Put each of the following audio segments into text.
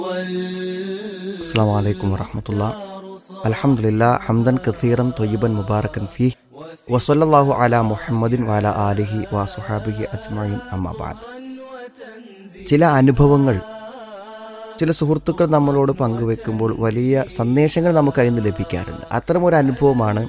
السلام عليكم ورحمة الله الحمد لله حمدا كثيرا طيبا مباركا فيه وصلى الله على محمد وعلى آله وصحابه أجمعين أما بعد ചില അനുഭവങ്ങൾ ചില സുഹൃത്തുക്കൾ നമ്മളോട് പങ്കുവെക്കുമ്പോൾ വലിയ സന്ദേശങ്ങൾ നമുക്ക് അതിൽ നിന്ന് ലഭിക്കാറുണ്ട് അത്തരം ഒരു അനുഭവമാണ്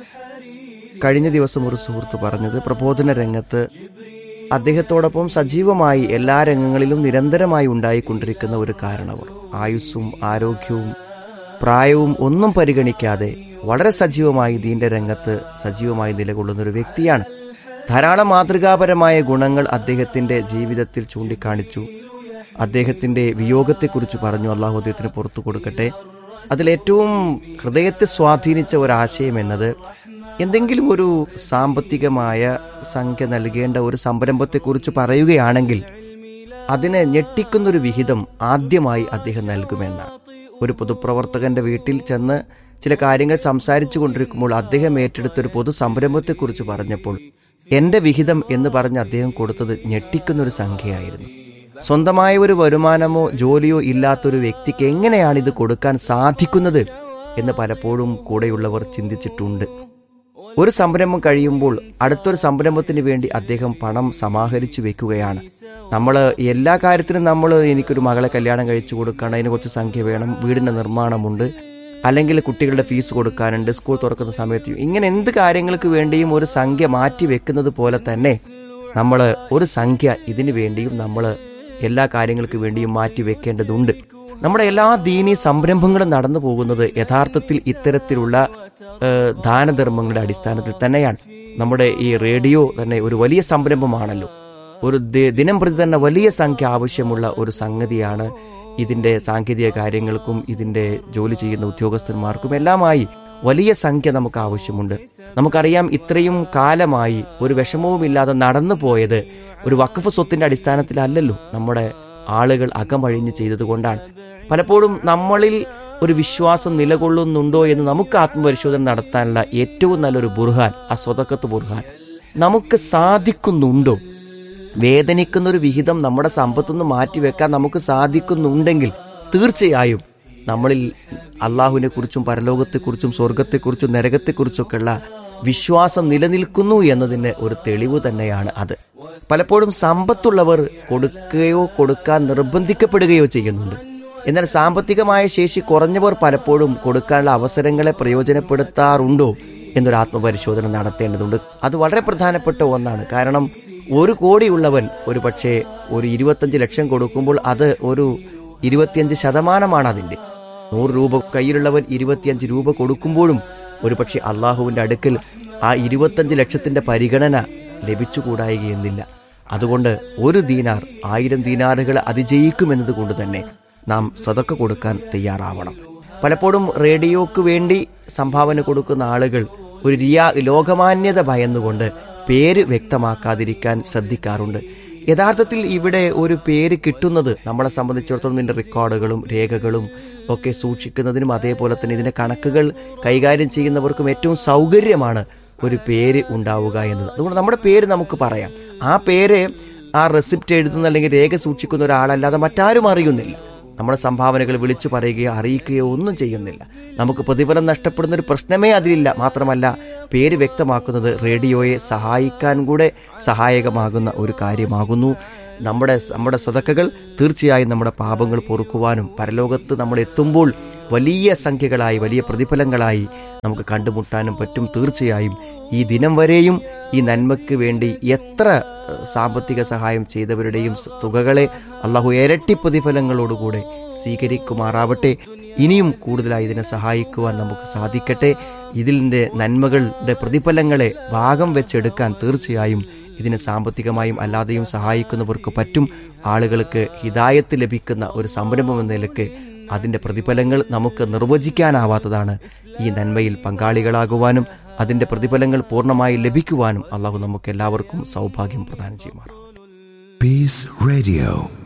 കഴിഞ്ഞ ദിവസം ഒരു സുഹൃത്ത് പറഞ്ഞത് പ്രബോധന രംഗത്ത് അദ്ദേഹത്തോടൊപ്പം സജീവമായി എല്ലാ രംഗങ്ങളിലും നിരന്തരമായി ഉണ്ടായിക്കൊണ്ടിരിക്കുന്ന ഒരു കാരണവർ ആയുസ്സും ആരോഗ്യവും പ്രായവും ഒന്നും പരിഗണിക്കാതെ വളരെ സജീവമായി ദീന്റെ രംഗത്ത് സജീവമായി നിലകൊള്ളുന്ന ഒരു വ്യക്തിയാണ് ധാരാളം മാതൃകാപരമായ ഗുണങ്ങൾ അദ്ദേഹത്തിന്റെ ജീവിതത്തിൽ ചൂണ്ടിക്കാണിച്ചു അദ്ദേഹത്തിന്റെ വിയോഗത്തെക്കുറിച്ച് പറഞ്ഞു അള്ളാഹു അദ്ദേഹത്തിന് പുറത്തു കൊടുക്കട്ടെ അതിലേറ്റവും ഹൃദയത്തെ സ്വാധീനിച്ച ഒരാശയം എന്നത് എന്തെങ്കിലും ഒരു സാമ്പത്തികമായ സംഖ്യ നൽകേണ്ട ഒരു സംരംഭത്തെക്കുറിച്ച് പറയുകയാണെങ്കിൽ അതിനെ ഞെട്ടിക്കുന്നൊരു വിഹിതം ആദ്യമായി അദ്ദേഹം നൽകുമെന്നാണ് ഒരു പൊതുപ്രവർത്തകന്റെ വീട്ടിൽ ചെന്ന് ചില കാര്യങ്ങൾ സംസാരിച്ചു കൊണ്ടിരിക്കുമ്പോൾ അദ്ദേഹം ഏറ്റെടുത്ത ഒരു പൊതു സംരംഭത്തെക്കുറിച്ച് പറഞ്ഞപ്പോൾ എന്റെ വിഹിതം എന്ന് പറഞ്ഞ് അദ്ദേഹം കൊടുത്തത് ഞെട്ടിക്കുന്നൊരു സംഖ്യയായിരുന്നു സ്വന്തമായ ഒരു വരുമാനമോ ജോലിയോ ഇല്ലാത്തൊരു വ്യക്തിക്ക് എങ്ങനെയാണ് ഇത് കൊടുക്കാൻ സാധിക്കുന്നത് എന്ന് പലപ്പോഴും കൂടെയുള്ളവർ ചിന്തിച്ചിട്ടുണ്ട് ഒരു സംരംഭം കഴിയുമ്പോൾ അടുത്തൊരു സംരംഭത്തിന് വേണ്ടി അദ്ദേഹം പണം സമാഹരിച്ചു വെക്കുകയാണ് നമ്മൾ എല്ലാ കാര്യത്തിനും നമ്മൾ എനിക്കൊരു മകളെ കല്യാണം കഴിച്ചു കൊടുക്കണം അതിന് കുറച്ച് സംഖ്യ വേണം വീടിന്റെ നിർമ്മാണമുണ്ട് അല്ലെങ്കിൽ കുട്ടികളുടെ ഫീസ് കൊടുക്കാനുണ്ട് സ്കൂൾ തുറക്കുന്ന സമയത്ത് ഇങ്ങനെ എന്ത് കാര്യങ്ങൾക്ക് വേണ്ടിയും ഒരു സംഖ്യ മാറ്റി വെക്കുന്നത് പോലെ തന്നെ നമ്മൾ ഒരു സംഖ്യ ഇതിനു വേണ്ടിയും നമ്മൾ എല്ലാ കാര്യങ്ങൾക്ക് വേണ്ടിയും മാറ്റി വെക്കേണ്ടതുണ്ട് നമ്മുടെ എല്ലാ ദീനീ സംരംഭങ്ങളും നടന്നു പോകുന്നത് യഥാർത്ഥത്തിൽ ഇത്തരത്തിലുള്ള ഏഹ്, ദാനധർമ്മങ്ങളുടെ അടിസ്ഥാനത്തിൽ തന്നെയാണ് നമ്മുടെ ഈ റേഡിയോ തന്നെ ഒരു വലിയ സംരംഭമാണല്ലോ ഒരു ദി- ദിനം പ്രതി തന്നെ വലിയ സംഖ്യ ആവശ്യമുള്ള ഒരു സംഗതിയാണ് ഇതിന്റെ സാങ്കേതിക കാര്യങ്ങൾക്കും ഇതിന്റെ ജോലി ചെയ്യുന്ന ഉദ്യോഗസ്ഥന്മാർക്കും എല്ലാമായി വലിയ സംഖ്യ നമുക്ക് ആവശ്യമുണ്ട് നമുക്കറിയാം ഇത്രയും കാലമായി ഒരു വിഷമവുമില്ലാതെ നടന്നു പോയത് ഒരു വഖഫ് സ്വത്തിന്റെ അടിസ്ഥാനത്തിലല്ലല്ലോ നമ്മുടെ ആളുകൾ അകമഴിഞ്ഞ് ചെയ്തതുകൊണ്ടാണ് പലപ്പോഴും നമ്മളിൽ ഒരു വിശ്വാസം നിലകൊള്ളുന്നുണ്ടോ എന്ന് നമുക്ക് ആത്മപരിശോധന നടത്താനുള്ള ഏറ്റവും നല്ലൊരു ബുർഹാൻ ആ സ്വതക്കത്ത് ബുർഹാൻ നമുക്ക് സാധിക്കുന്നുണ്ടോ വേദനിക്കുന്ന ഒരു വിഹിതം നമ്മുടെ സമ്പത്തുനിന്ന് മാറ്റിവെക്കാൻ നമുക്ക് സാധിക്കുന്നുണ്ടെങ്കിൽ തീർച്ചയായും നമ്മളിൽ അള്ളാഹുവിനെ കുറിച്ചും പരലോകത്തെക്കുറിച്ചും സ്വർഗത്തെക്കുറിച്ചും നരകത്തെക്കുറിച്ചൊക്കെയുള്ള വിശ്വാസം നിലനിൽക്കുന്നു എന്നതിന് ഒരു തെളിവ് തന്നെയാണ് അത് പലപ്പോഴും സമ്പത്തുള്ളവർ കൊടുക്കുകയോ കൊടുക്കാൻ നിർബന്ധിക്കപ്പെടുകയോ ചെയ്യുന്നുണ്ട് എന്നാൽ സാമ്പത്തികമായ ശേഷി കുറഞ്ഞവർ പലപ്പോഴും കൊടുക്കാനുള്ള അവസരങ്ങളെ പ്രയോജനപ്പെടുത്താറുണ്ടോ എന്നൊരു ആത്മപരിശോധന നടത്തേണ്ടതുണ്ട് അത് വളരെ പ്രധാനപ്പെട്ട ഒന്നാണ് കാരണം ഒരു കോടിയുള്ളവൻ ഒരു പക്ഷേ ഒരു ഇരുപത്തഞ്ച് ലക്ഷം കൊടുക്കുമ്പോൾ അത് ഒരു ഇരുപത്തിയഞ്ച് ശതമാനമാണ് അതിന്റെ നൂറ് രൂപ കയ്യിലുള്ളവൻ ഇരുപത്തിയഞ്ച് രൂപ കൊടുക്കുമ്പോഴും ഒരുപക്ഷെ അള്ളാഹുവിന്റെ അടുക്കൽ ആ ഇരുപത്തഞ്ച് ലക്ഷത്തിന്റെ പരിഗണന ലഭിച്ചുകൂടായികയെന്നില്ല അതുകൊണ്ട് ഒരു ദീനാർ ആയിരം ദീനാറുകൾ അതിജയിക്കുമെന്നത് കൊണ്ട് തന്നെ നാം സതക്ക കൊടുക്കാൻ തയ്യാറാവണം പലപ്പോഴും റേഡിയോക്ക് വേണ്ടി സംഭാവന കൊടുക്കുന്ന ആളുകൾ ഒരു റിയാ ലോകമാന്യത ഭയന്നുകൊണ്ട് പേര് വ്യക്തമാക്കാതിരിക്കാൻ ശ്രദ്ധിക്കാറുണ്ട് യഥാർത്ഥത്തിൽ ഇവിടെ ഒരു പേര് കിട്ടുന്നത് നമ്മളെ സംബന്ധിച്ചിടത്തോളം ഇതിന്റെ റെക്കോർഡുകളും രേഖകളും ഒക്കെ സൂക്ഷിക്കുന്നതിനും അതേപോലെ തന്നെ ഇതിന്റെ കണക്കുകൾ കൈകാര്യം ചെയ്യുന്നവർക്കും ഏറ്റവും സൗകര്യമാണ് ഒരു പേര് ഉണ്ടാവുക എന്നത് അതുകൊണ്ട് നമ്മുടെ പേര് നമുക്ക് പറയാം ആ പേര് ആ റെസിപ്റ്റ് എഴുതുന്ന അല്ലെങ്കിൽ രേഖ സൂക്ഷിക്കുന്ന ഒരാളല്ലാതെ മറ്റാരും അറിയുന്നില്ല നമ്മുടെ സംഭാവനകൾ വിളിച്ചു പറയുകയോ അറിയിക്കുകയോ ഒന്നും ചെയ്യുന്നില്ല നമുക്ക് പ്രതിഫലം നഷ്ടപ്പെടുന്ന ഒരു പ്രശ്നമേ അതിലില്ല മാത്രമല്ല പേര് വ്യക്തമാക്കുന്നത് റേഡിയോയെ സഹായിക്കാൻ കൂടെ സഹായകമാകുന്ന ഒരു കാര്യമാകുന്നു നമ്മുടെ നമ്മുടെ സതക്കകൾ തീർച്ചയായും നമ്മുടെ പാപങ്ങൾ പൊറുക്കുവാനും പരലോകത്ത് നമ്മൾ എത്തുമ്പോൾ വലിയ സംഖ്യകളായി വലിയ പ്രതിഫലങ്ങളായി നമുക്ക് കണ്ടുമുട്ടാനും പറ്റും തീർച്ചയായും ഈ ദിനം വരെയും ഈ നന്മയ്ക്ക് വേണ്ടി എത്ര ഏഹ്, സാമ്പത്തിക സഹായം ചെയ്തവരുടെയും സ- തുകകളെ അള്ളാഹു ഇരട്ടി പ്രതിഫലങ്ങളോടുകൂടെ സ്വീകരിക്കുമാറാവട്ടെ ഇനിയും കൂടുതലായി ഇതിനെ സഹായിക്കുവാൻ നമുക്ക് സാധിക്കട്ടെ ഇതിൻ്റെ നന്മകളുടെ പ്രതിഫലങ്ങളെ ഭാഗം വെച്ചെടുക്കാൻ തീർച്ചയായും ഇതിനെ സാമ്പത്തികമായും അല്ലാതെയും സഹായിക്കുന്നവർക്ക് പറ്റും ആളുകൾക്ക് ഹിതായത്ത് ലഭിക്കുന്ന ഒരു സംരംഭം എന്ന നിലക്ക് അതിന്റെ പ്രതിഫലങ്ങൾ നമുക്ക് നിർവചിക്കാനാവാത്തതാണ് ഈ നന്മയിൽ പങ്കാളികളാകുവാനും അതിന്റെ പ്രതിഫലങ്ങൾ പൂർണ്ണമായി ലഭിക്കുവാനും അള്ളാഹു നമുക്ക് എല്ലാവർക്കും സൗഭാഗ്യം പ്രദാനം ചെയ്യുമാറാം Peace Radio.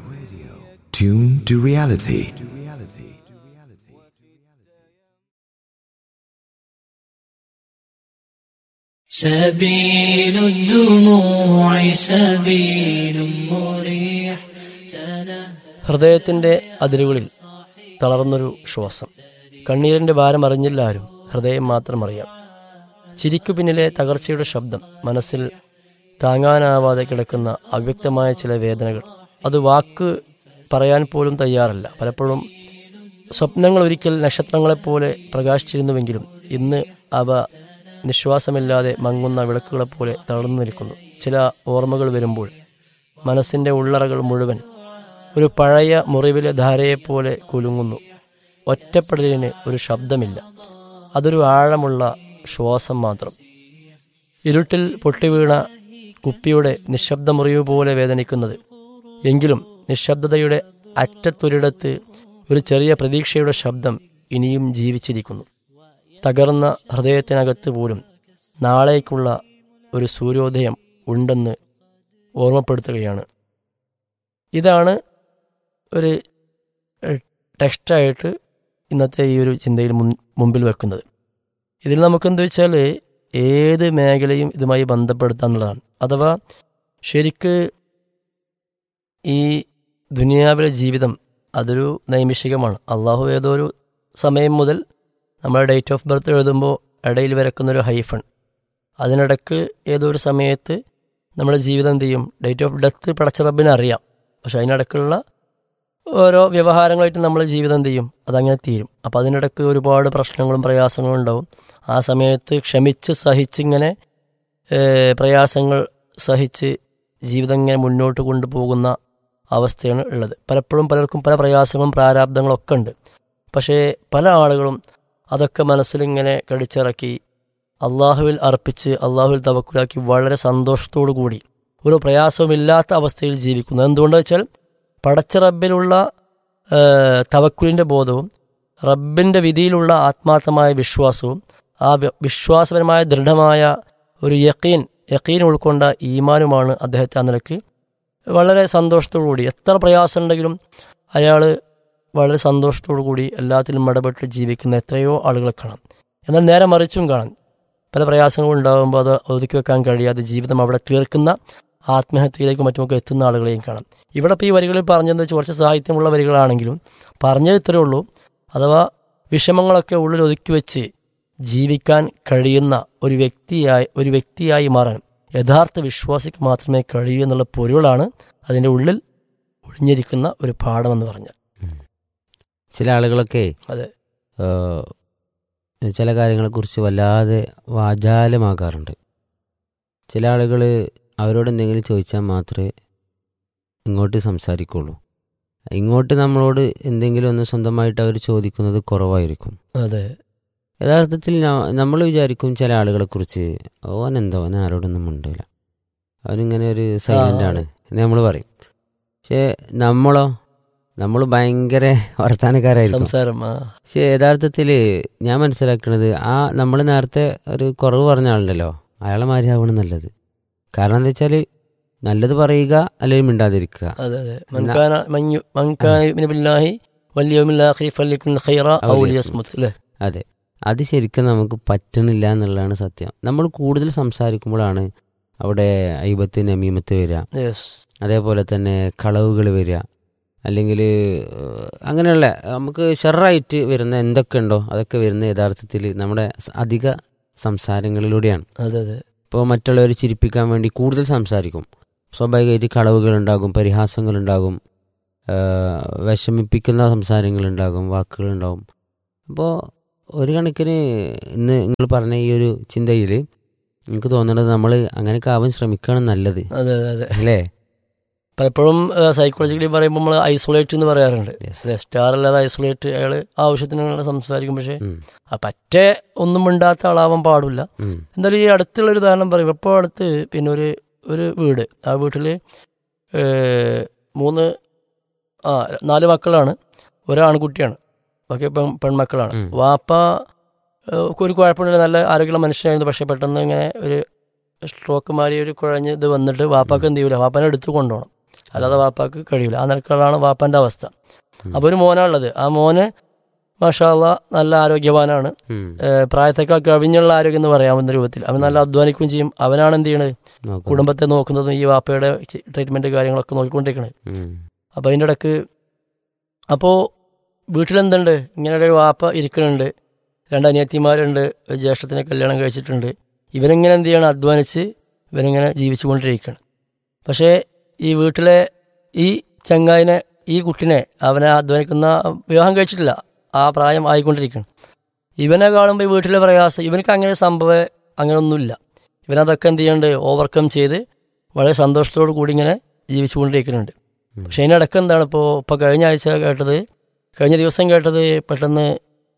Tune to reality. سبيل الدموع سبيل مريح تنهى ഹൃദയത്തിന്റെ അതിരുകളിൽ തളർന്നൊരു ശ്വാസം കണ്ണീരിന്റെ ഭാരം അറിഞ്ഞില്ല ആരും ഹൃദയം മാത്രം അറിയാം ചിരിക്കു പിന്നിലെ തകർച്ചയുടെ ശബ്ദം മനസ്സിൽ താങ്ങാനാവാതെ കിടക്കുന്ന അവ്യക്തമായ ചില വേദനകൾ അത് വാക്ക് പറയാൻ പോലും തയ്യാറല്ല പലപ്പോഴും സ്വപ്നങ്ങൾ ഒരിക്കൽ നക്ഷത്രങ്ങളെപ്പോലെ പ്രകാശിച്ചിരുന്നുവെങ്കിലും ഇന്ന് അവ നിശ്വാസമില്ലാതെ മങ്ങുന്ന വിളക്കുകളെപ്പോലെ തളർന്നു നിൽക്കുന്നു ചില ഓർമ്മകൾ വരുമ്പോൾ മനസ്സിന്റെ ഉള്ളറകൾ മുഴുവൻ ഒരു പഴയ മുറിവിലെ ധാരയെപ്പോലെ കുലുങ്ങുന്നു ഒറ്റപ്പെടലിന് ഒരു ശബ്ദമില്ല അതൊരു ആഴമുള്ള ശ്വാസം മാത്രം ഇരുട്ടിൽ പൊട്ടിവീണ കുപ്പിയുടെ നിശബ്ദ മുറിവ് പോലെ വേദനിക്കുന്നത് എങ്കിലും നിശബ്ദതയുടെ അറ്റത്തൊരിടത്ത് ഒരു ചെറിയ പ്രതീക്ഷയുടെ ശബ്ദം ഇനിയും ജീവിച്ചിരിക്കുന്നു തകർന്ന ഹൃദയത്തിനകത്ത് പോലും നാളേക്കുള്ള ഒരു സൂര്യോദയം ഉണ്ടെന്ന് ഓർമ്മപ്പെടുത്തുകയാണ് ഇതാണ് ഒരു ഏഹ്, ടെക്സ്റ്റായിട്ട് ഇന്നത്തെ ഈ ഒരു ചിന്തയിൽ മുൻ- മുമ്പിൽ വെക്കുന്നത് ഇതിൽ നമുക്കെന്ത് വെച്ചാൽ ഏത് മേഖലയും ഇതുമായി ബന്ധപ്പെടുത്താന്നുള്ളതാണ് അഥവാ ശരിക്ക് ഈ ദുനിയാവിലെ ജീവിതം അതൊരു നൈമിഷികമാണ് അള്ളാഹു ഏതോ ഒരു സമയം മുതൽ നമ്മൾ ഡേറ്റ് ഓഫ് ബർത്ത് എഴുതുമ്പോൾ ഇടയിൽ വരക്കുന്നൊരു ഹൈഫൺ അതിനിടക്ക് ഏതോ ഒരു സമയത്ത് നമ്മുടെ ജീവിതം എന്ത് ചെയ്യും ഡേറ്റ് ഓഫ് ഡെത്ത് പടച്ച റബ്ബിനെ അറിയാം പക്ഷെ അതിനിടക്കുള്ള ഓരോ വ്യവഹാരങ്ങളായിട്ട് നമ്മൾ ജീവിതം എന്ത് ചെയ്യും അതങ്ങനെ തീരും അപ്പോൾ അതിനിടക്ക് ഒരുപാട് പ്രശ്നങ്ങളും പ്രയാസങ്ങളും ഉണ്ടാവും ആ സമയത്ത് ക്ഷമിച്ച് സഹിച്ചിങ്ങനെ ഏഹ്, പ്രയാസങ്ങൾ സഹിച്ച് ജീവിതം ഇങ്ങനെ മുന്നോട്ട് കൊണ്ടുപോകുന്ന അവസ്ഥയാണ് ഉള്ളത് പലപ്പോഴും പലർക്കും പല പ്രയാസങ്ങളും പ്രാരാബ്ദങ്ങളും ഒക്കെ ഉണ്ട് പക്ഷേ പല ആളുകളും അതൊക്കെ മനസ്സിലിങ്ങനെ കടിച്ചിറക്കി അള്ളാഹുവിൽ അർപ്പിച്ച് അള്ളാഹുവിൽ തവക്കുലാക്കി വളരെ സന്തോഷത്തോടു കൂടി ഒരു പ്രയാസവുമില്ലാത്ത അവസ്ഥയിൽ ജീവിക്കുന്നു എന്തുകൊണ്ടെന്ന് വെച്ചാൽ പടച്ച റബ്ബിലുള്ള ഏഹ്, തവക്കുലിൻ്റെ ബോധവും റബ്ബിൻ്റെ വിധിയിലുള്ള ആത്മാർത്ഥമായ വിശ്വാസവും ആ വി- വിശ്വാസപരമായ ദൃഢമായ ഒരു യക്കീൻ യക്കീൻ ഉൾക്കൊണ്ട ഈമാനുമാണ് അദ്ദേഹത്തെ ആ നിലക്ക് വളരെ സന്തോഷത്തോടു കൂടി എത്ര പ്രയാസം ഉണ്ടെങ്കിലും അയാൾ വളരെ സന്തോഷത്തോടു കൂടി എല്ലാത്തിലും ഇടപെട്ട് ജീവിക്കുന്ന എത്രയോ ആളുകളെ കാണാം എന്നാൽ നേരെ മറിച്ചും കാണാം പല പ്രയാസങ്ങളും ഉണ്ടാകുമ്പോൾ അത് ഒതുക്കി വെക്കാൻ കഴിയാതെ ജീവിതം അവിടെ തീർക്കുന്ന ആത്മഹത്യയിലേക്ക് മറ്റുമൊക്കെ എത്തുന്ന ആളുകളെയും കാണാം ഇവിടെ ഇപ്പോൾ ഈ വരികളിൽ പറഞ്ഞത് കുറച്ച് സാഹിത്യമുള്ള വരികളാണെങ്കിലും പറഞ്ഞത് ഇത്രയേ ഉള്ളൂ അഥവാ വിഷമങ്ങളൊക്കെ ഉള്ളിൽ ഒതുക്കി വെച്ച് ജീവിക്കാൻ കഴിയുന്ന ഒരു വ്യക്തിയായി ഒരു വ്യക്തിയായി മാറാൻ യഥാർത്ഥ വിശ്വാസിക്ക് മാത്രമേ കഴിയൂ എന്നുള്ള പൊരുളാണ് അതിൻ്റെ ഉള്ളിൽ ഒളിഞ്ഞിരിക്കുന്ന ഒരു പാഠമെന്ന് പറഞ്ഞാൽ ചില ആളുകളൊക്കെ അതെ. ഏഹ്, ചില കാര്യങ്ങളെക്കുറിച്ച് വല്ലാതെ വാചാലമാകാറുണ്ട് ചില ആളുകൾ അവരോട് എന്തെങ്കിലും ചോദിച്ചാൽ മാത്രമേ ഇങ്ങോട്ട് സംസാരിക്കുള്ളൂ ഇങ്ങോട്ട് നമ്മളോട് എന്തെങ്കിലും ഒന്ന് സ്വന്തമായിട്ട് അവർ ചോദിക്കുന്നത് കുറവായിരിക്കും അതെ യഥാർത്ഥത്തിൽ നമ്മൾ വിചാരിക്കും ചില ആളുകളെക്കുറിച്ച് ഓൻ എന്താ ഓൻ ആരോടൊന്നും മിണ്ടില്ല അവനിങ്ങനെ ഒരു സൈലൻ്റ് ആ, ആണ് എന്ന് നമ്മൾ പറയും പക്ഷേ നമ്മളോ നമ്മൾ ഭയങ്കര വർത്തമാനക്കാരായിരിക്കും സംസാരം ആ പക്ഷേ യഥാർത്ഥത്തിൽ ഞാൻ മനസ്സിലാക്കുന്നത് ആ നമ്മൾ നേരത്തെ ഒരു കുറവ് പറഞ്ഞ ആളുണ്ടല്ലോ അയാളെ മാതിരിയാവണം നല്ലത് കാരണം എന്താ വെച്ചാൽ നല്ലത് പറയുക അല്ലെങ്കിൽ മിണ്ടാതിരിക്കുക അതെ അതെ മൻകാന മഞ്ഞു മൻകാന യുമിനു ബില്ലാഹി വല്യവുമില്ലാഹി ഫല്യക്കുൻ ഖൈറ ഔ ലിയസ്മുത് അല്ലേ അതെ അത് ശരിക്കും നമുക്ക് പറ്റണില്ല എന്നുള്ളതാണ് സത്യം നമ്മൾ കൂടുതൽ സംസാരിക്കുമ്പോഴാണ് അവിടെ ഐബത്ത് നമീമത്ത് വരിക യെസ് അതേപോലെ തന്നെ കളവുകൾ വരിക അല്ലെങ്കിൽ അങ്ങനെയുള്ള നമുക്ക് ഷെറായിട്ട് വരുന്ന എന്തൊക്കെ ഉണ്ടോ അതൊക്കെ വരുന്ന യഥാർത്ഥത്തിൽ നമ്മുടെ സ- അധിക സംസാരങ്ങളിലൂടെയാണ് അതെ അതെ ഇപ്പോൾ മറ്റുള്ളവരെ ചിരിപ്പിക്കാൻ വേണ്ടി കൂടുതൽ സംസാരിക്കും സ്വാഭാവികമായിട്ട് കളവുകളുണ്ടാകും പരിഹാസങ്ങളുണ്ടാകും ആ, വിഷമിപ്പിക്കുന്ന സംസാരങ്ങളുണ്ടാകും വാക്കുകളുണ്ടാകും അപ്പോൾ ഒരു കണക്കിന് ഇന്ന് നിങ്ങൾ പറഞ്ഞ ഈ ഒരു ചിന്തയിൽ എനിക്ക് തോന്നുന്നത് നമ്മൾ അങ്ങനെയൊക്കെ ആവാൻ ശ്രമിക്കുകയാണ് നല്ലത് അതെ അതെ അതെ അല്ലേ പലപ്പോഴും സൈക്കോളജിക്കലി പറയുമ്പോൾ നമ്മൾ ഐസൊലേറ്റ് എന്ന് പറയാറുണ്ട് Yes. അതെ സ്റ്റാർ അല്ലാതെ ഐസൊലേറ്റ് അയാൾ ആവശ്യത്തിന് സംസാരിക്കും പക്ഷേ ഉം. ആ പറ്റേ ഒന്നും മിണ്ടാത്ത ആളാവാൻ പാടില്ല ഉം. എന്തായാലും ഈ അടുത്തുള്ള ഒരു ഉദാഹരണം പറയും ഇപ്പോൾ അടുത്ത് പിന്നെ ഒരു ഒരു വീട് ആ വീട്ടിൽ മൂന്ന് ആ നാല് മക്കളാണ് ഒരാൺകുട്ടിയാണ് ബാക്കി പെൺ പെൺമക്കളാണ് ഉം. വാപ്പ ഏഹ്, ഒരു കുഴപ്പമില്ല നല്ല ആരോഗ്യമുള്ള മനുഷ്യനായിരുന്നു പക്ഷെ പെട്ടെന്ന് ഇങ്ങനെ ഒരു സ്ട്രോക്ക് മാറി ഒരു കുഴഞ്ഞ് ഇത് വന്നിട്ട് വാപ്പാക്ക് എന്ത് ചെയ്യൂല വാപ്പാനെ എടുത്തു കൊണ്ടുപോകണം അല്ലാതെ വാപ്പാക്ക് കഴിയൂല ആ നിലക്കുള്ളതാണ് വാപ്പാൻ്റെ അവസ്ഥ ഉം. അപ്പോൾ ഒരു മോനാണുള്ളത് ആ മോന് മാഷാല്ല നല്ല ആരോഗ്യവാനാണ് ഉം. ഏഹ് പ്രായത്തേക്കാൾ കവിഞ്ഞുള്ള ആരോഗ്യം എന്ന് പറയാവുന്ന രൂപത്തിൽ അവൻ നല്ല അധ്വാനിക്കുകയും ചെയ്യും അവനാണ് എന്ത് ചെയ്യണത് നോക്കാം. കുടുംബത്തെ നോക്കുന്നതും ഈ വാപ്പയുടെ ട്രീറ്റ്മെന്റ് കാര്യങ്ങളൊക്കെ നോക്കിക്കൊണ്ടിരിക്കണത് ഉം. അപ്പോൾ അതിൻ്റെ ഇടക്ക് അപ്പോൾ വീട്ടിലെന്തുണ്ട് ഇങ്ങനെ ഒരു വാപ്പ ഇരിക്കുന്നുണ്ട് രണ്ട് അനിയത്തിമാരുണ്ട് ഒരു ജ്യേഷ്ഠത്തിനെ കല്യാണം കഴിച്ചിട്ടുണ്ട് ഇവനിങ്ങനെ എന്ത് ചെയ്യണം അധ്വാനിച്ച് ഇവനിങ്ങനെ ജീവിച്ചുകൊണ്ടിരിക്കുകയാണ് പക്ഷേ ഈ വീട്ടിലെ ഈ ചങ്ങായിനെ ഈ കുട്ടിനെ അവനെ അധ്വാനിക്കുന്ന വിവാഹം കഴിച്ചിട്ടില്ല ആ പ്രായം ആയിക്കൊണ്ടിരിക്കുകയാണ് ഇവനെ കാണുമ്പോൾ ഈ വീട്ടിലെ പ്രയാസം ഇവനക്ക് അങ്ങനെ ഒരു സംഭവം അങ്ങനെയൊന്നുമില്ല ഇവനതൊക്കെ എന്ത് ചെയ്യുന്നുണ്ട് ഓവർകം ചെയ്ത് വളരെ സന്തോഷത്തോടു കൂടി ഇങ്ങനെ ജീവിച്ചുകൊണ്ടിരിക്കുന്നുണ്ട് പക്ഷെ അതിനിടയ്ക്ക് എന്താണ് ഇപ്പോൾ ഇപ്പോൾ കഴിഞ്ഞ ആഴ്ച കേട്ടത് കഴിഞ്ഞ ദിവസം കേട്ടത് പെട്ടെന്ന്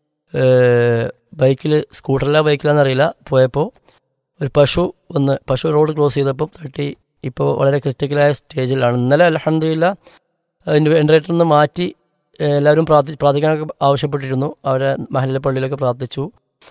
ബൈക്കിൽ സ്കൂട്ടറിലാ ബൈക്കിലാന്ന് അറിയില്ല പോയപ്പോൾ ഒരു പശു ഒന്ന് പശു റോഡ് ക്രോസ് ചെയ്തപ്പോൾ തട്ടി ഇപ്പോൾ വളരെ ക്രിട്ടിക്കലായ സ്റ്റേജിലാണ് ഇന്നലെ അലഹമില്ല അതിൻ്റെ വെൻറ്റിലേറ്ററിൽ നിന്ന് മാറ്റി ഏഹ് എല്ലാവരും പ്രാർത്ഥി പ്രാർത്ഥിക്കാനൊക്കെ ആവശ്യപ്പെട്ടിരുന്നു അവരെ മഹലിലെ പള്ളിയിലൊക്കെ പ്രാർത്ഥിച്ചു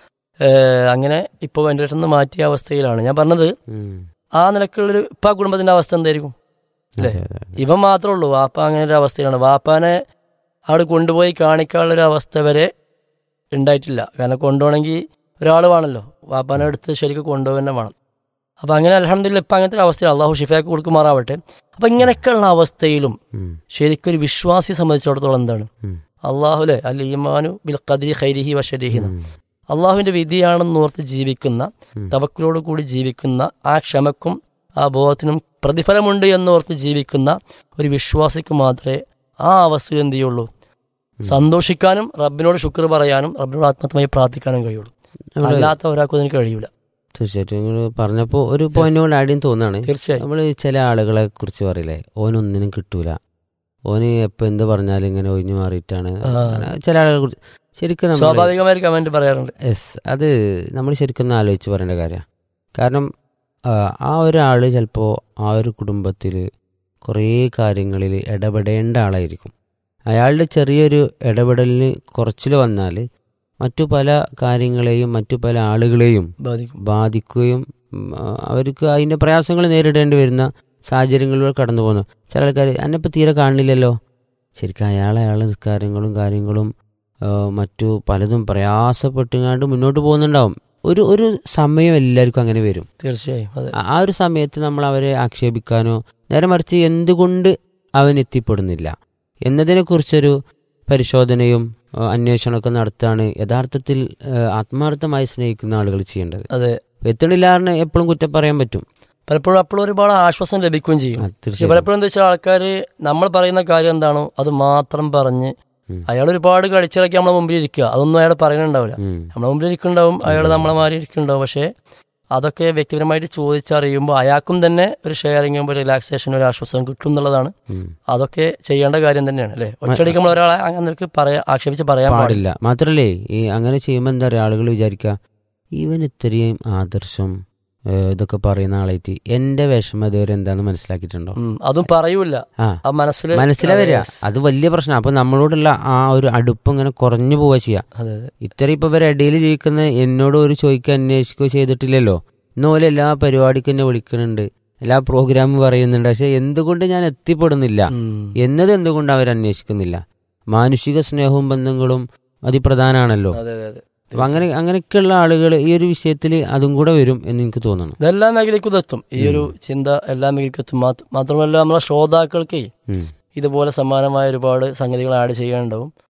ഏഹ് അങ്ങനെ ഇപ്പോൾ വെൻറ്റിലേറ്ററിൽ നിന്ന് മാറ്റിയ അവസ്ഥയിലാണ് ഞാൻ പറഞ്ഞത് ഉം. ആ നിലക്കുള്ളൊരു ഇപ്പം ആ കുടുംബത്തിൻ്റെ അവസ്ഥ എന്തായിരിക്കും അല്ലേ അതെ, അതെ, അതെ. ഇവൻ മാത്രമേ ഉള്ളൂ വാപ്പ അങ്ങനെ ഒരു അവസ്ഥയിലാണ് വാപ്പാനെ അവിടെ കൊണ്ടുപോയി കാണിക്കാനുള്ളൊരു അവസ്ഥ വരെ ഉണ്ടായിട്ടില്ല കാരണം കൊണ്ടുപോകണമെങ്കിൽ ഒരാൾ വേണമല്ലോ വാപ്പാനെ അടുത്ത് ശരിക്കും കൊണ്ടുപോകാൻ തന്നെ വേണം അപ്പം അങ്ങനെ അലഹമില്ല ഇപ്പം അങ്ങനത്തെ ഒരു അവസ്ഥയാണ് അള്ളാഹു ഷിഫാക്ക് കൊടുക്കുമാറാവട്ടെ അപ്പം ഇങ്ങനെയൊക്കെയുള്ള അവസ്ഥയിലും ഉം. ശരിക്കും ഒരു വിശ്വാസിയെ സംബന്ധിച്ചിടത്തോളം എന്താണ് ഉം. അള്ളാഹു അല്ലേ അൽ ഈമാനു ബിൽ ഖദ്രി ഖൈരിഹി വഷരിഹി ഉം. അള്ളാഹുവിന്റെ വിധിയാണെന്ന് ഓർത്ത് ജീവിക്കുന്ന ഉം. തവക്കിലോട് കൂടി ജീവിക്കുന്ന ആ ക്ഷമക്കും ആ ബോധത്തിനും പ്രതിഫലമുണ്ട് എന്നോർത്ത് ജീവിക്കുന്ന ഒരു വിശ്വാസിക്ക് മാത്രമേ ആ അവസ്ഥ എന്ത് ചെയ്യുള്ളൂ സന്തോഷിക്കാനും റബ്ബിനോട് ശുക്ർ പറയാനും റബ്ബിനോട് ആത്മാർത്ഥമായി പ്രാർത്ഥിക്കാനും കഴിയുള്ളൂ നമ്മള് അല്ലാത്ത ഒരാൾക്കും അതിന് കഴിയൂല തീർച്ചയായിട്ടും നിങ്ങൾ പറഞ്ഞപ്പോൾ ഒരു പോയിന്റ് കൂടെ ആദ്യം തോന്നുകയാണ് തീർച്ചയായും നമ്മൾ ചില ആളുകളെ കുറിച്ച് പറയില്ലേ ഓനൊന്നിനും കിട്ടൂല ഓന് എപ്പോൾ എന്ത് പറഞ്ഞാലും ഇങ്ങനെ ഒഴിഞ്ഞു മാറിയിട്ടാണ് ആ. അങ്ങനെ ചില ആളുകളെ കുറിച്ച് ശരിക്കും നമ്മൾ സ്വാഭാവികമായ ഒരു കമന്റ് പറയാറുണ്ട് യെസ് അത് നമ്മൾ ശരിക്കും ഒന്ന് ആലോചിച്ച് പറയേണ്ട കാര്യമാണ് കാരണം ആ, ആ ഒരാൾ ചിലപ്പോൾ ആ ഒരു കുടുംബത്തിൽ കുറേ കാര്യങ്ങളിൽ ഇടപെടേണ്ട ആളായിരിക്കും അയാളുടെ ചെറിയൊരു ഇടപെടലിന് കുറച്ചിൽ വന്നാൽ മറ്റു പല കാര്യങ്ങളെയും മറ്റു പല ആളുകളെയും ബാധിക്കും ബാധിക്കുകയും ഉം, ആ, അവർക്ക് അതിൻ്റെ പ്രയാസങ്ങൾ നേരിടേണ്ടി വരുന്ന സാഹചര്യങ്ങളിലൂടെ കടന്നു പോകുന്നു ചില ആൾക്കാർ എന്നെപ്പോൾ തീരെ കാണില്ലല്ലോ ശരിക്കും അയാൾ അയാളെ നിസ്കാരങ്ങളും കാര്യങ്ങളും ആ, മറ്റു പലതും പ്രയാസപ്പെട്ടുകൊണ്ട് മുന്നോട്ട് പോകുന്നുണ്ടാവും ഒരു ഒരു സമയം എല്ലാവർക്കും അങ്ങനെ വരും തീർച്ചയായും അതെ ആ- ആ ഒരു സമയത്ത് നമ്മൾ അവരെ ആക്ഷേപിക്കാനോ നേരെ മറിച്ച് എന്തുകൊണ്ട് അവൻ എത്തിപ്പെടുന്നില്ല എന്നതിനെക്കുറിച്ചൊരു പരിശോധനയും ആ, അന്വേഷണമൊക്കെ നടത്താണ് യഥാർത്ഥത്തിൽ ആ, ആത്മാർത്ഥമായി സ്നേഹിക്കുന്ന ആളുകൾ ചെയ്യേണ്ടത് അതെ എത്തണില്ലാറിന് എപ്പോഴും കുറ്റം പറയാൻ പറ്റും പലപ്പോഴും അപ്പോഴും ഒരുപാട് ആശ്വാസം ലഭിക്കുകയും ചെയ്യും ആ, പക്ഷെ തീർച്ചയായും പലപ്പോഴും എന്താ വെച്ചാൽ ആൾക്കാർ നമ്മൾ പറയുന്ന കാര്യം എന്താണോ അത് മാത്രം പറഞ്ഞ് ഉം. അയാൾ ഒരുപാട് കളിച്ചിറക്കി നമ്മളെ മുമ്പിൽ ഇരിക്കുക അതൊന്നും അയാൾ പറയുന്നുണ്ടാവില്ല ഉം. നമ്മളെ മുമ്പിൽ ഇരിക്കുന്നുണ്ടാവും അയാൾ നമ്മളെ മാറി ഇരിക്കുന്നുണ്ടാവും പക്ഷേ അതൊക്കെ വ്യക്തിപരമായിട്ട് ചോദിച്ചറിയുമ്പോൾ അയാൾക്കും തന്നെ ഒരു ഷെയറിംഗ് ഒരു റിലാക്സേഷൻ ഒരു ആശ്വാസം കിട്ടും എന്നുള്ളതാണ് ഉം. അതൊക്കെ ചെയ്യേണ്ട കാര്യം തന്നെയാണ് അല്ലേ ഒറ്റയടിക്ക് നമ്മൾ ഒരാളെ അങ്ങനെ പറയാ ആക്ഷേപിച്ച് പറയാൻ പാടില്ല പാടില്ല മാത്രല്ലേ ഈ അങ്ങനെ ചെയ്യുമ്പോൾ എന്താ പറയുക ആളുകൾ വിചാരിക്കുക ഇവൻ ഇത്രയും ആദർശം ഏ, ഇതൊക്കെ പറയുന്ന ആളായിട്ട് എന്റെ വിഷമം ഇതുവരെ എന്താന്ന് മനസ്സിലാക്കിയിട്ടുണ്ടോ ഉം, അതും പറയൂല ആ ആ മനസ്സിൽ മനസ്സിലാ വരിക അത് വലിയ പ്രശ്നം അപ്പൊ നമ്മളോടുള്ള ആ ഒരു അടുപ്പം ഇങ്ങനെ കുറഞ്ഞു പോവുക ചെയ്യാ അതെ അതെ ഇത്ര ഇപ്പൊ ഇവർ ഇടയിൽ ജീവിക്കുന്ന എന്നോട് ഒരു ചോദിക്കുക അന്വേഷിക്കുകയോ ചെയ്തിട്ടില്ലല്ലോ ഇന്നുപോലെ എല്ലാ പരിപാടിക്കും എന്നെ വിളിക്കുന്നുണ്ട് എല്ലാ പ്രോഗ്രാമും പറയുന്നുണ്ട് പക്ഷെ എന്തുകൊണ്ട് ഞാൻ എത്തിപ്പെടുന്നില്ല ഉം. എന്നത് എന്തുകൊണ്ട് അവർ അന്വേഷിക്കുന്നില്ല മാനുഷിക സ്നേഹവും ബന്ധങ്ങളും അതിപ്രധാനമാണല്ലോ അതെ അതെ അതെ അപ്പൊ അങ്ങനെ അങ്ങനെയൊക്കെയുള്ള ആളുകൾ ഈ ഒരു വിഷയത്തിൽ അതും കൂടെ വരും എന്ന് എനിക്ക് തോന്നുന്നു ഇതെല്ലാ മേഖലയ്ക്കും ഇതെത്തും ഈ ഒരു ചിന്ത എല്ലാ മേഖലയ്ക്കും എത്തും മാത്ര- മാത്രമല്ല നമ്മളെ ശ്രോതാക്കൾക്ക് ഉം. ഇതുപോലെ സമാനമായ ഒരുപാട് സംഗതികൾ ആഡ് ചെയ്യാനുണ്ടാവും